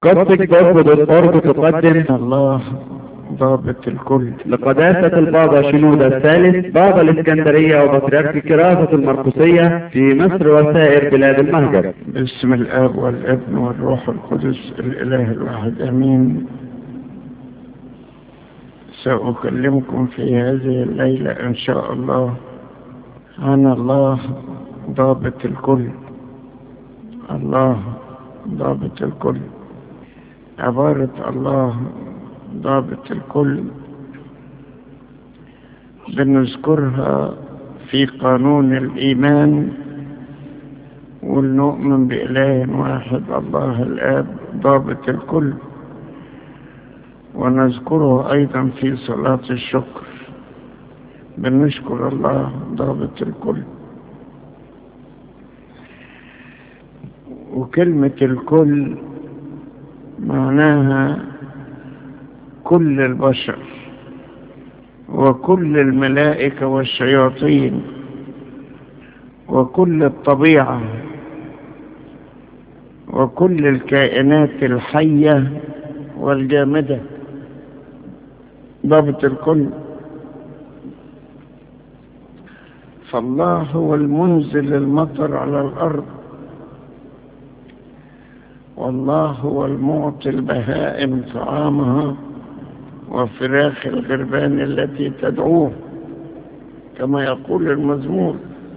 قصدك برضه بالقرب تقدم الله ضابط الكل لقداسة البابا شنودة الثالث بابا الإسكندرية وبطريرك كراسة المرقسية في مصر وسائر بلاد المهجر باسم الآب والابن والروح القدس الإله الواحد أمين سأكلمكم في هذه الليلة إن شاء الله عن الله ضابط الكل الله ضابط الكل عبارة الله ضابط الكل بنذكرها في قانون الإيمان ونؤمن بإله واحد الله الآب ضابط الكل ونذكره أيضا في صلاة الشكر بنشكر الله ضابط الكل وكلمة الكل معناها كل البشر وكل الملائكة والشياطين وكل الطبيعة وكل الكائنات الحية والجامدة ضابط الكل فالله هو المنزل المطر على الأرض والله هو المعطي البهائم طعامها وفراخ الغربان التي تدعوه كما يقول المزمور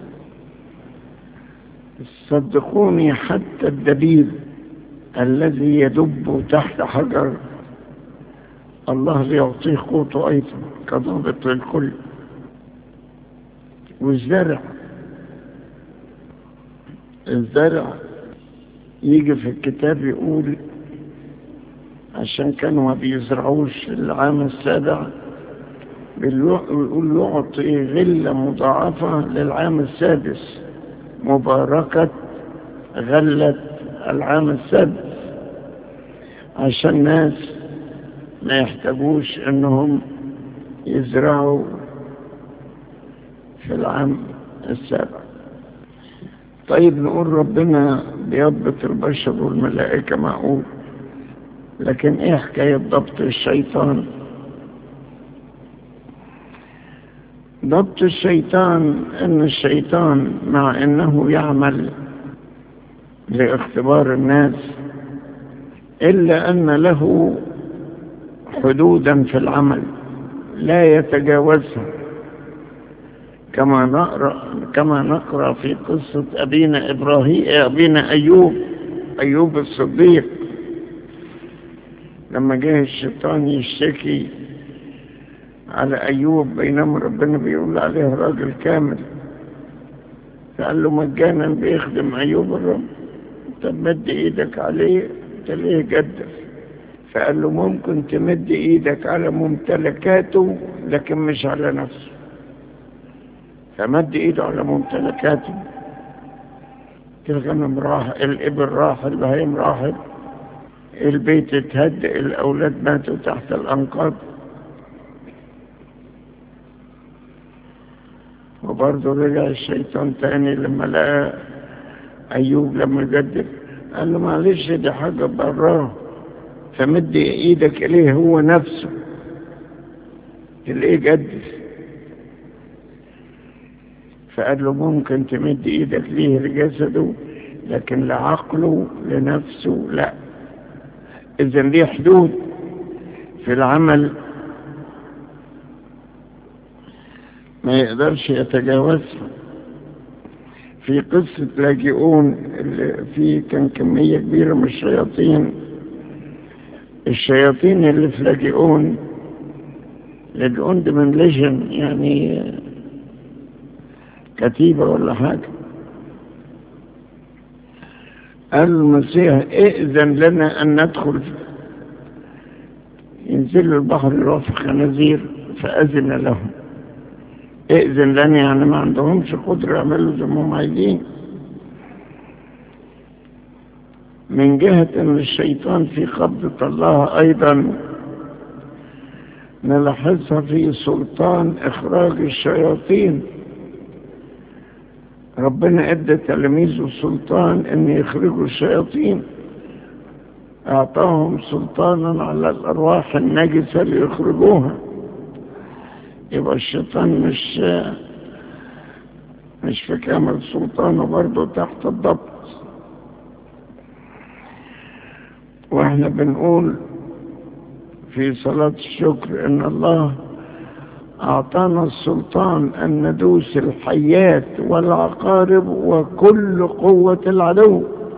صدقوني حتى الدبيب الذي يدب تحت حجر الله يعطيه قوته أيضا كضابط للكل والزرع الزرع يجي في الكتاب يقول عشان كانوا ما بيزرعوش العام السابع يقول يعطي غلة مضاعفة للعام السادس مباركة غلة العام السادس عشان الناس ما يحتاجوش انهم يزرعوا في العام السابع طيب نقول ربنا بيضبط البشر والملائكة معقول لكن ايه حكاية ضبط الشيطان ضبط الشيطان ان الشيطان مع انه يعمل لاختبار الناس الا ان له حدودا في العمل لا يتجاوزها كما نقرأ كما نقرأ في قصة أبينا إبراهيم أبينا أيوب أيوب الصديق لما جه الشيطان يشتكي على أيوب بينما ربنا بيقول عليه راجل كامل فقال له مجانا بيخدم أيوب الرب طب مد إيدك عليه تلاقيه جدف فقال له ممكن تمد إيدك على ممتلكاته لكن مش على نفسه فمد إيده على ممتلكاته الغنم راح الإبل راح البهيم راحت البيت اتهدئ الأولاد ماتوا تحت الأنقاض وبرضه رجع الشيطان تاني لما لقى أيوب لما جدد قال له معلش دي حاجة براه فمد إيدك إليه هو نفسه تلاقيه جدد فقال له ممكن تمد إيدك ليه لجسده لكن لعقله لنفسه لا إذا ليه حدود في العمل ما يقدرش يتجاوزها في قصة لاجئون اللي فيه كان كمية كبيرة من الشياطين الشياطين اللي في لاجئون لاجئون دي من ليجن يعني كتيبة ولا حاجة قال المسيح ائذن لنا أن ندخل ينزلوا البحر يروح في خنازير فأذن لهم ائذن لنا يعني ما عندهمش قدرة يعملوا زي ما هم عايزين من جهة أن الشيطان في قبضة الله أيضا نلاحظها في سلطان إخراج الشياطين ربنا ادى تلاميذه السلطان ان يخرجوا الشياطين أعطاهم سلطانا على الأرواح النجسة ليخرجوها يبقى الشيطان مش مش في كامل سلطانه برضه تحت الضبط واحنا بنقول في صلاة الشكر ان الله اعطانا السلطان ان ندوس الحيات والعقارب وكل قوة العدو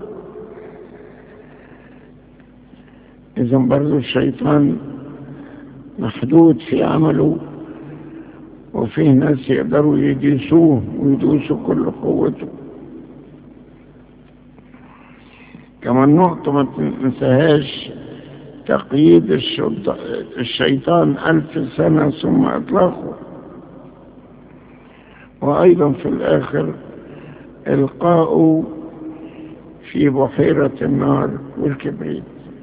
اذا برضو الشيطان محدود في عمله وفيه ناس يقدروا يديسوه ويدوسوا كل قوته كمان نقطة ما تنساهاش تقييد الشيطان ألف سنة ثم إطلاقه وأيضا في الآخر إلقاؤه في بحيرة النار والكبريت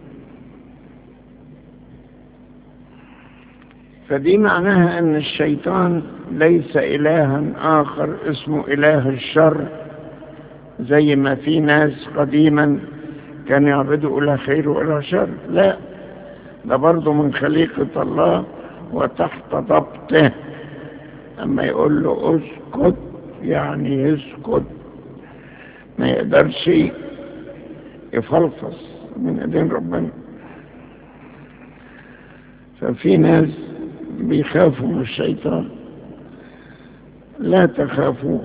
فدي معناها أن الشيطان ليس إلها آخر اسمه إله الشر زي ما في ناس قديما كانوا يعبدوا إلى خير وإلى شر لا ده برضه من خليقة الله وتحت ضبطه أما يقول له اسكت يعني يسكت ما يقدرش يفلفص من ايدين ربنا ففي ناس بيخافوا من الشيطان لا تخافوا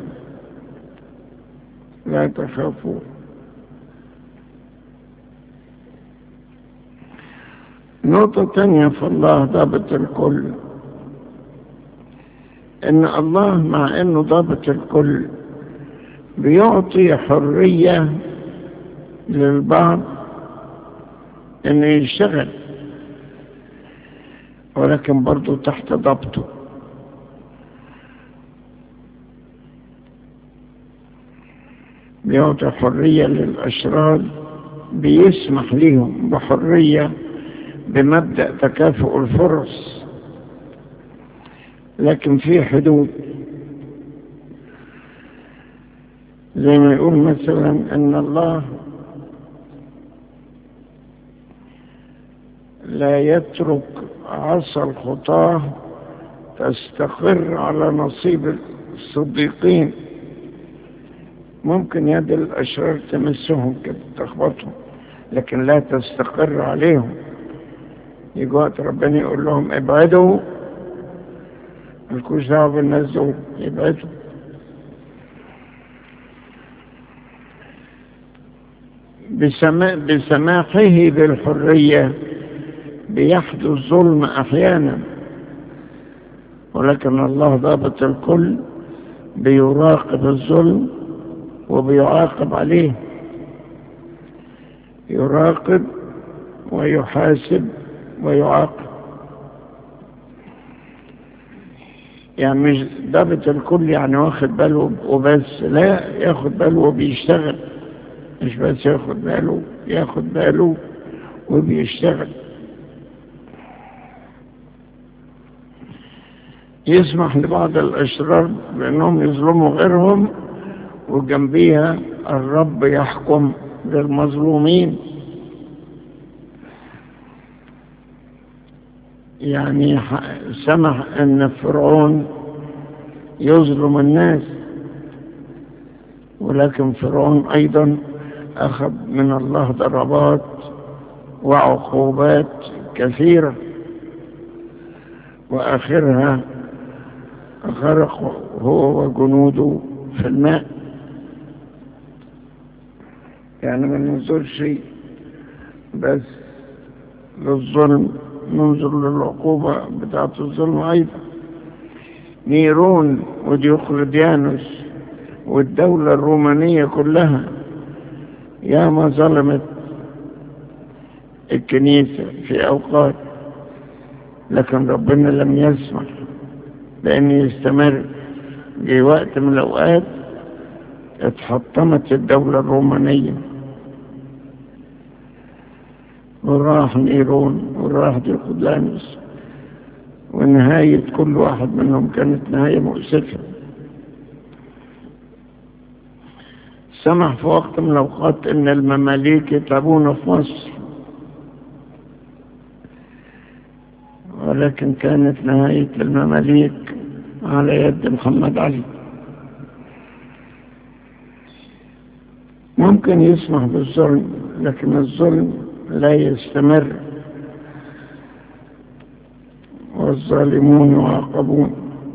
لا تخافوا نقطة تانية في الله ضابط الكل ان الله مع انه ضابط الكل بيعطي حرية للبعض انه يشتغل ولكن برضو تحت ضبطه بيعطي حرية للأشرار بيسمح لهم بحرية بمبدأ تكافؤ الفرص لكن في حدود زي ما يقول مثلا ان الله لا يترك عصا الخطاه تستقر على نصيب الصديقين ممكن يد الأشرار تمسهم كده تخبطهم لكن لا تستقر عليهم يجي وقت ربنا يقول لهم ابعدوا ملكوش دعوه بالناس دول يبعدوا بسما... بسماحه بالحرية بيحدث ظلم أحيانا ولكن الله ضابط الكل بيراقب الظلم وبيعاقب عليه يراقب ويحاسب ويعاقب يعني مش ضابط الكل يعني واخد باله وبس لا ياخد باله وبيشتغل مش بس ياخد باله ياخد باله وبيشتغل يسمح لبعض الأشرار بأنهم يظلموا غيرهم وجنبيها الرب يحكم للمظلومين يعني سمح ان فرعون يظلم الناس ولكن فرعون ايضا اخذ من الله ضربات وعقوبات كثيرة واخرها غرق هو وجنوده في الماء يعني ما ننظرش بس للظلم ننظر للعقوبة بتاعة الظلم أيضا نيرون وديوقلديانوس والدولة الرومانية كلها يا ما ظلمت الكنيسة في أوقات لكن ربنا لم يسمح بأن يستمر جي وقت من الأوقات اتحطمت الدولة الرومانية وراح نيرون وراح ديوقلديانوس ونهاية كل واحد منهم كانت نهاية مؤسفة سمح في وقت من الأوقات أن المماليك يتعبون في مصر ولكن كانت نهاية المماليك على يد محمد علي ممكن يسمح بالظلم لكن الظلم لا يستمر والظالمون يعاقبون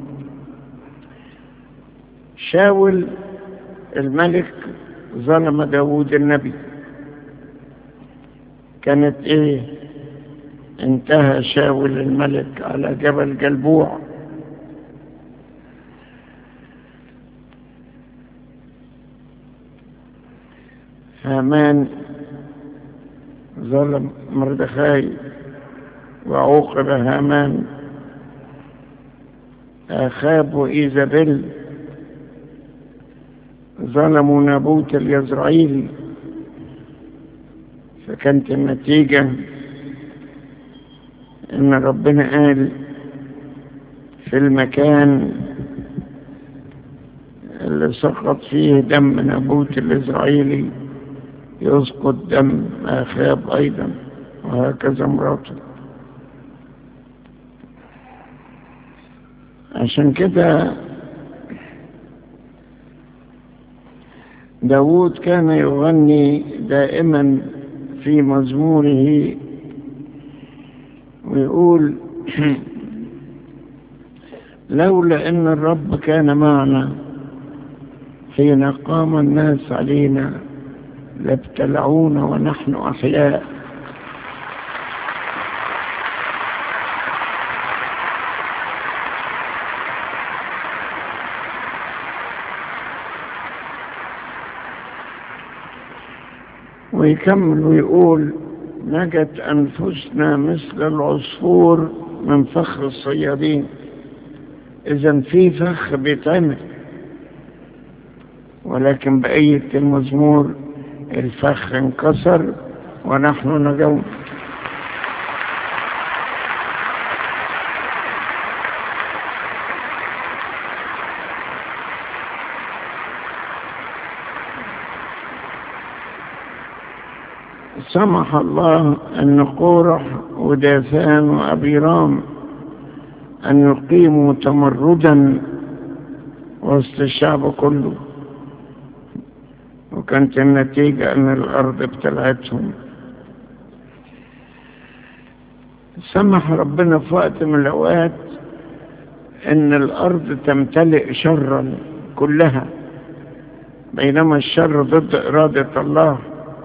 شاول الملك ظلم داود النبي كانت ايه انتهى شاول الملك على جبل جلبوع هامان ظلم مردخاي وعوقب هامان آخاب وإيزابيل ظلموا نابوت اليزرعيلي فكانت النتيجة إن ربنا قال في المكان اللي سقط فيه دم نابوت الإسرائيلي يسقط دم آخاب أيضا وهكذا مراته عشان كده داود كان يغني دائما في مزموره ويقول لولا ان الرب كان معنا حين قام الناس علينا لابتلعونا ونحن احياء ويكمل ويقول نجت أنفسنا مثل العصفور من فخ الصيادين إذا في فخ بيتعمل ولكن بقية المزمور الفخ انكسر ونحن نجوم سمح الله أن قورح وداثان وأبيرام أن يقيموا تمردا وسط الشعب كله وكانت النتيجة أن الأرض ابتلعتهم سمح ربنا في وقت من الأوقات أن الأرض تمتلئ شرا كلها بينما الشر ضد إرادة الله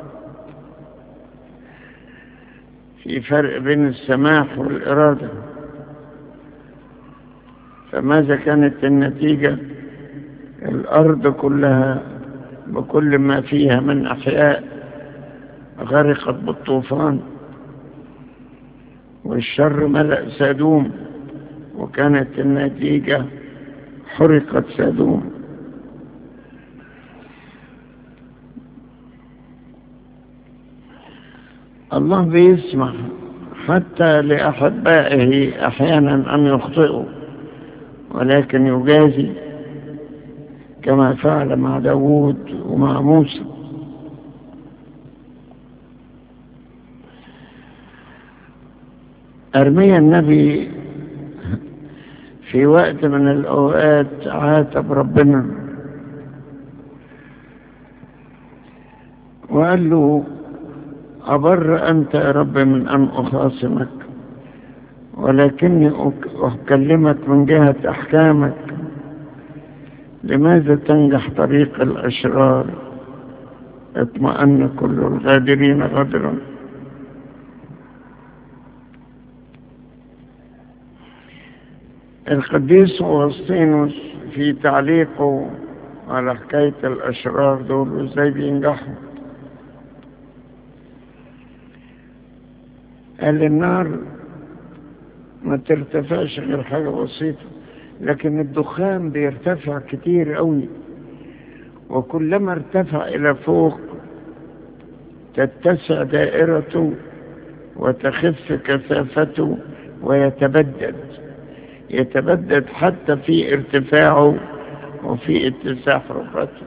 في فرق بين السماح والإرادة فماذا كانت النتيجة الأرض كلها بكل ما فيها من أحياء غرقت بالطوفان والشر ملأ سادوم وكانت النتيجة حرقت سادوم الله بيسمح حتى لأحبائه أحيانا أن يخطئوا ولكن يجازي كما فعل مع داود ومع موسى أرميا النبي في وقت من الأوقات عاتب ربنا وقال له أبر أنت يا رب من أن أخاصمك ولكني أكلمك من جهة أحكامك لماذا تنجح طريق الأشرار اطمأن كل الغادرين غدرا القديس أغسطينوس في تعليقه على حكاية الأشرار دول وازاي بينجحوا قال النار ما ترتفعش غير حاجة بسيطة لكن الدخان بيرتفع كتير قوي وكلما ارتفع إلى فوق تتسع دائرته وتخف كثافته ويتبدد يتبدد حتى في ارتفاعه وفي اتساع رفعته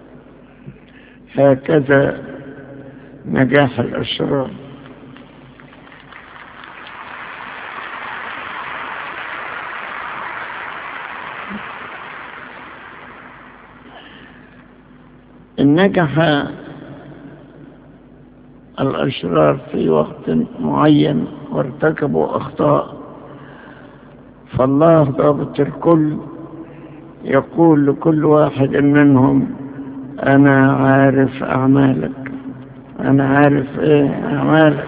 هكذا نجاح الأشرار إن نجح الأشرار في وقت معين وارتكبوا أخطاء فالله ضابط الكل يقول لكل واحد منهم أنا عارف أعمالك أنا عارف إيه أعمالك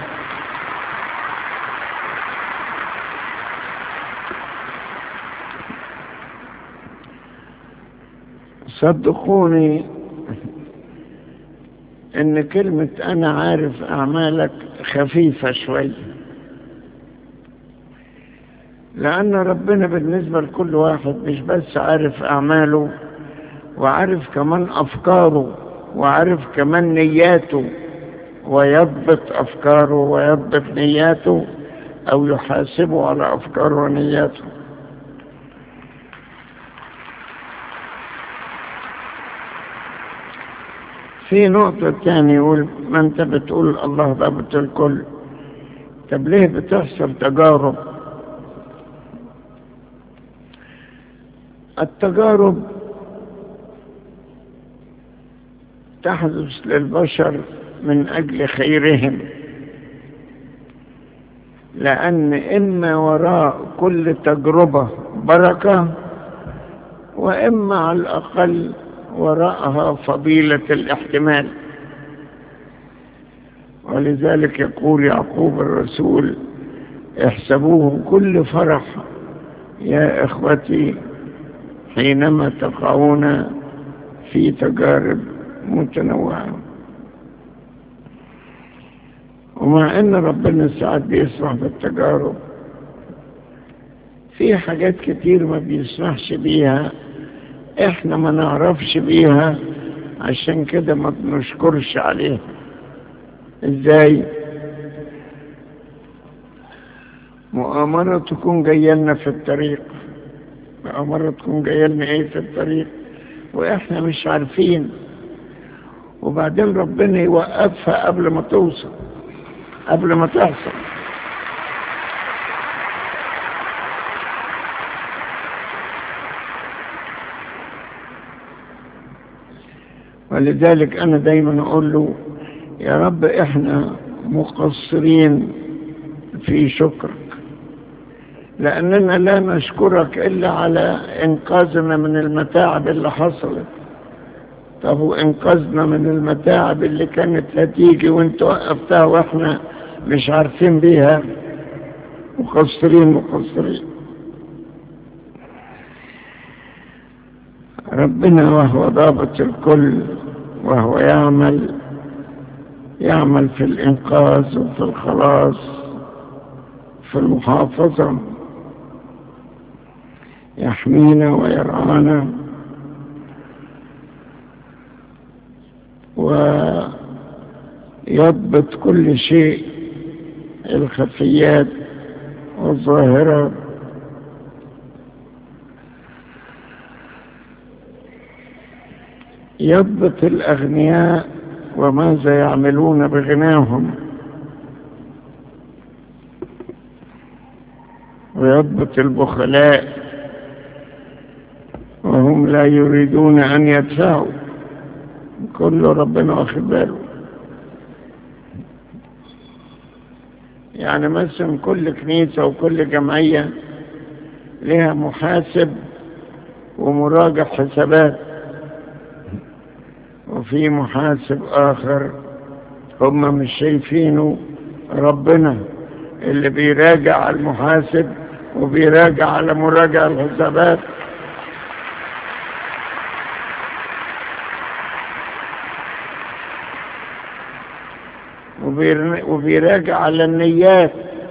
صدقوني ان كلمة انا عارف اعمالك خفيفة شوي لان ربنا بالنسبة لكل واحد مش بس عارف اعماله وعارف كمان افكاره وعارف كمان نياته ويضبط افكاره ويضبط نياته او يحاسبه على افكاره ونياته في نقطة تاني يقول ما انت بتقول الله ضابط الكل طب ليه بتحصل تجارب التجارب تحدث للبشر من أجل خيرهم لأن إما وراء كل تجربة بركة وإما على الأقل وراءها فضيلة الاحتمال ولذلك يقول يعقوب الرسول احسبوه كل فرح يا إخوتي حينما تقعون في تجارب متنوعة ومع ان ربنا ساعات بيسمح بالتجارب في حاجات كتير ما بيسمحش بيها احنا ما نعرفش بيها عشان كده ما بنشكرش عليها ازاي مؤامرة تكون جاية لنا في الطريق مؤامرة تكون جاية لنا ايه في الطريق واحنا مش عارفين وبعدين ربنا يوقفها قبل ما توصل قبل ما تحصل ولذلك أنا دايما أقول له يا رب إحنا مقصرين في شكرك لأننا لا نشكرك إلا على إنقاذنا من المتاعب اللي حصلت طب وإنقاذنا من المتاعب اللي كانت هتيجي وانت وقفتها وإحنا مش عارفين بيها مقصرين مقصرين ربنا وهو ضابط الكل وهو يعمل يعمل في الإنقاذ وفي الخلاص في المحافظة يحمينا ويرعانا ويضبط كل شيء الخفيات والظاهرات يضبط الأغنياء وماذا يعملون بغناهم ويضبط البخلاء وهم لا يريدون أن يدفعوا كله ربنا واخد باله يعني مثلا كل كنيسة وكل جمعية لها محاسب ومراجع حسابات وفي محاسب آخر هم مش شايفينه ربنا اللي بيراجع على المحاسب وبيراجع على مراجع الحسابات وبيراجع على النيات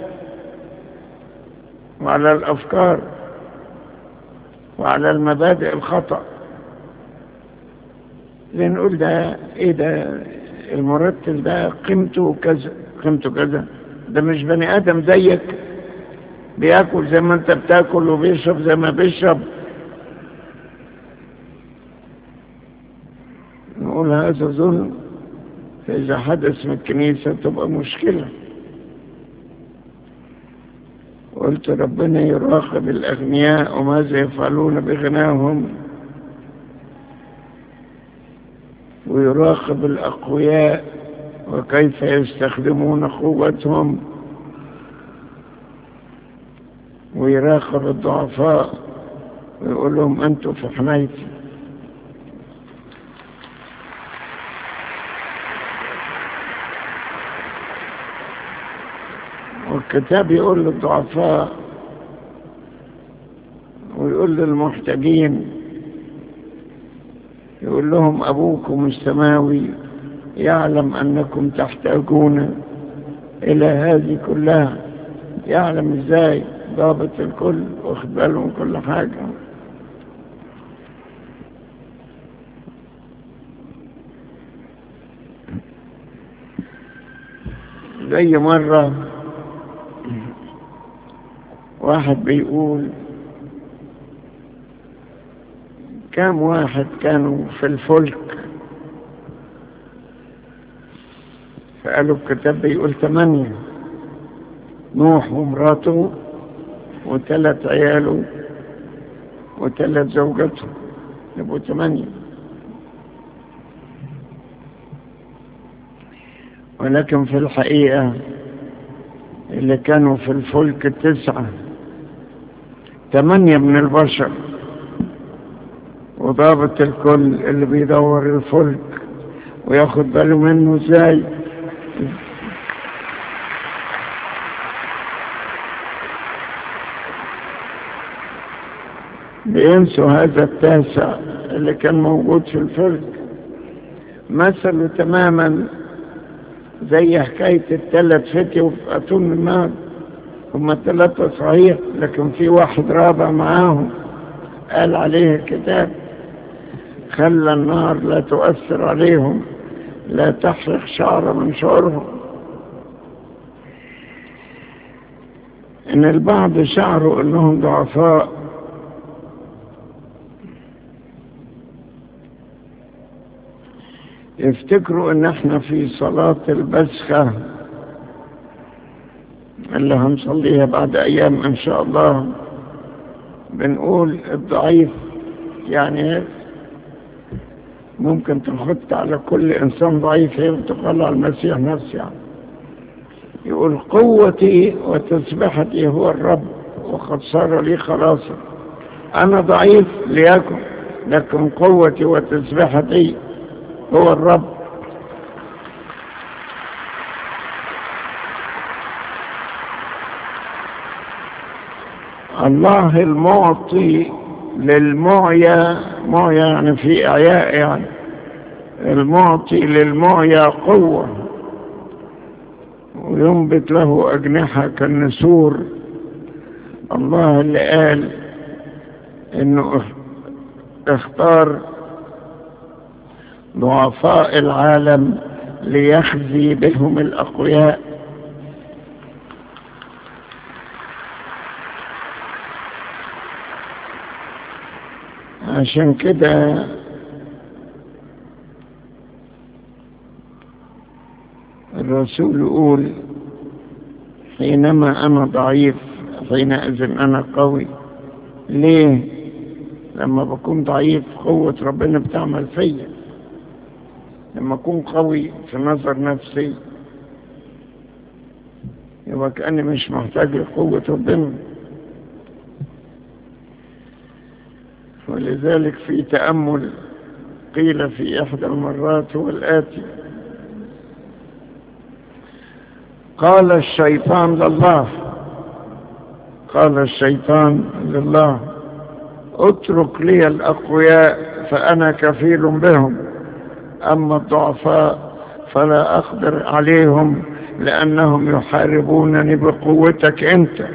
وعلى الأفكار وعلى المبادئ الخطأ نقول ده ايه ده المرتب ده قيمته كذا قيمته كذا ده مش بني ادم زيك بياكل زي ما انت بتاكل وبيشرب زي ما بيشرب نقول هذا ظلم فإذا حدث من الكنيسة تبقى مشكلة قلت ربنا يراقب الأغنياء وماذا يفعلون بغناهم ويراقب الأقوياء وكيف يستخدمون قوتهم ويراقب الضعفاء ويقول لهم أنتم في حمايتي والكتاب يقول للضعفاء ويقول للمحتاجين يقول لهم أبوكم السماوي يعلم أنكم تحتاجون إلى هذه كلها يعلم إزاي ضابط الكل واخد باله من كل حاجة زي مرة واحد بيقول كام واحد كانوا في الفلك فقالوا الكتاب بيقول ثمانية نوح ومراته وثلاث عياله وثلاث زوجته يبقوا ثمانية ولكن في الحقيقة اللي كانوا في الفلك تسعة ثمانية من البشر وضابط الكل اللي بيدور الفلك وياخد باله منه ازاي بينسوا هذا التاسع اللي كان موجود في الفلك مثله تماما زي حكاية الثلاث فتي في أتون النار هم ثلاثة صحيح لكن في واحد رابع معاهم قال عليه الكتاب خلى النار لا تؤثر عليهم لا تحرق شعر من شعرهم ان البعض شعروا انهم ضعفاء يفتكروا ان احنا في صلاة البسخة اللي هنصليها بعد ايام ان شاء الله بنقول الضعيف يعني ممكن تحط على كل انسان ضعيف تقال على المسيح نفسه يعني يقول قوتي وتسبحتي هو الرب وقد صار لي خلاصا انا ضعيف ليكن لكن قوتي وتسبحتي هو الرب الله المعطي للمعيا معيا يعني في إعياء يعني المعطي للمعيا قوة وينبت له أجنحة كالنسور الله اللي قال إنه اختار ضعفاء العالم ليخزي بهم الأقوياء عشان كده الرسول يقول حينما أنا ضعيف حينئذ أنا قوي ليه لما بكون ضعيف قوة ربنا بتعمل فيا لما أكون قوي في نظر نفسي يبقى كأني مش محتاج لقوة ربنا ولذلك في تأمل قيل في إحدى المرات هو الآتي قال الشيطان لله قال الشيطان لله اترك لي الأقوياء فأنا كفيل بهم أما الضعفاء فلا أقدر عليهم لأنهم يحاربونني بقوتك أنت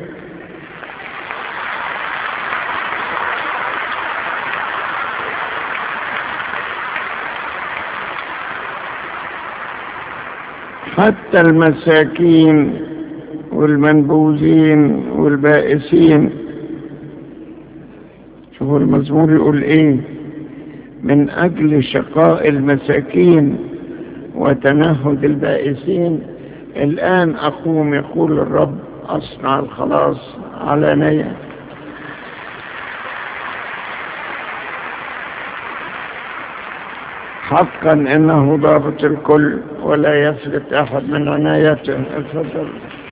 حتى المساكين والمنبوذين والبائسين شوفوا المزمور يقول ايه من اجل شقاء المساكين وتنهد البائسين الان اقوم يقول الرب اصنع الخلاص علانية حقا انه ضابط الكل ولا يفلت احد من عنايته اتفضل